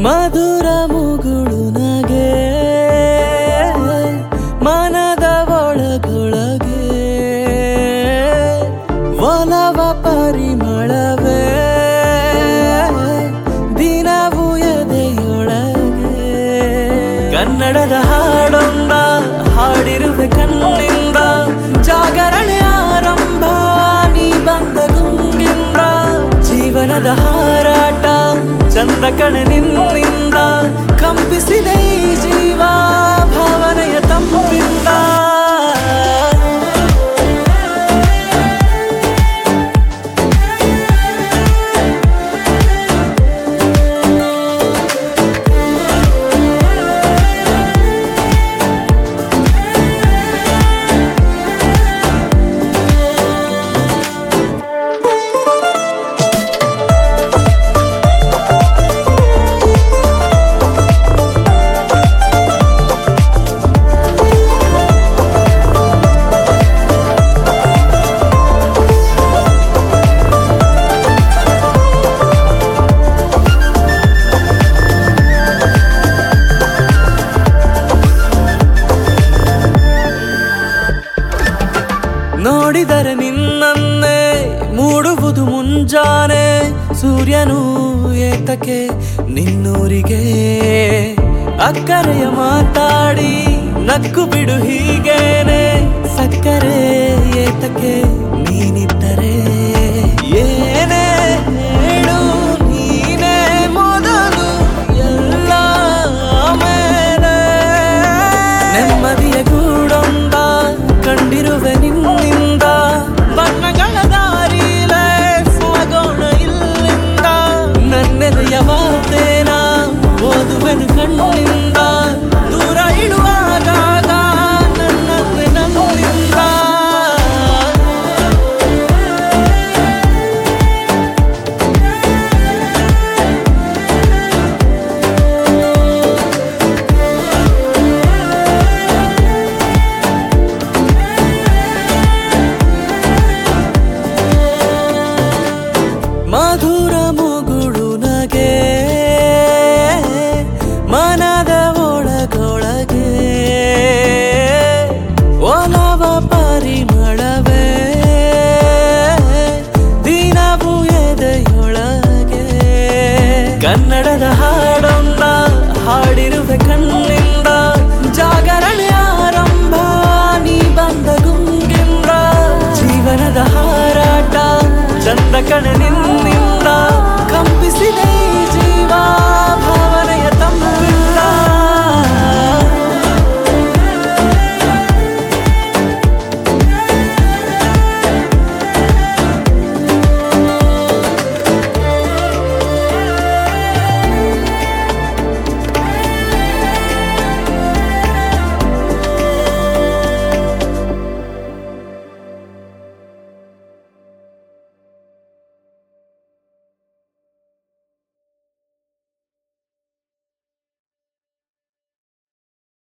ಮಧುರ ಮುಗುಳು ನಗೆ ಮನದ ಒಳಗೊಳಗೆ ಒಲವ ಪರಿಮಳವೇ ದಿನವು ಎದೆಯೊಳಗೆ ಕನ್ನಡದ ಹಾಡೊಂದ ಹಾಡಿರುವೆ ಕಣ್ಣಿಂದ ಜಾಗರಣೆ ಆರಂಭ ನೀ ಬಂದ ಗುಂಗಿಂದ ಜೀವನದ ಹಾರಾಟ ಚಂದ ಕಣೆ ನಿನ್ನಿಂದ ಕಂಪಿಸಿದೆ ಈ ಜೀವ ಭಾವನೆಯ ತಂಪಿಂದ ನೋಡಿದರೆ ನಿನ್ನನ್ನೇ ಮೂಡುವುದು ಮುಂಜಾನೆ ಸೂರ್ಯನು ಏತಕ್ಕೆ ನಿನ್ನೂರಿಗೆ ಅಕ್ಕರೆಯ ಮಾತಾಡಿ ನಕ್ಕು ಬಿಡು ಹೀಗೇನೆ ಸಕ್ಕರೆ ಏತಕ್ಕೆ ನೀನಿದ್ದರೆ ಏನೇ ಹೇಳು ನೀನೇ ಮೊದಲು ಎಲ್ಲ ಆಮೇಲೆ ನೆಮ್ಮದಿಯ ಗೂಡೊಂದ ಕಂಡಿರುವೆ ನಿನ್ನಿಂದ ಬಣ್ಣಗಳ ದಾರಿಲೇ ಸಾಗೋಣ ಇಲ್ಲಿಂದ ನನ್ನೆದೆಯ ವಾರ್ತೆನ ಓದುವೆನು ಕಣ್ಣಿಂದ ದೂರ ಇಡುವಾಗ ನನ್ನನ್ನೇ ನನ್ನಿಂದ ಮಧುರ ಮುಗುಳು ನಗೆ ಮನದ ಒಳಗೊಳಗೆ ಒಲವ ಪರಿಮಳವೇ ದಿನವು ಎದೆಯೊಳಗೆ ಕನ್ನಡದ ಹಾಡೊಂದ ಹಾಡಿರುವೆ ಕಣ್ಣಿಂದ ಜಾಗರಣೆ ಆರಂಭ ನೀ ಬಂದ ಗುಂಗಿಂದ ಜೀವನದ ಹಾರಾಟ ಚಂದ ಕಣೆ ನಿಂದ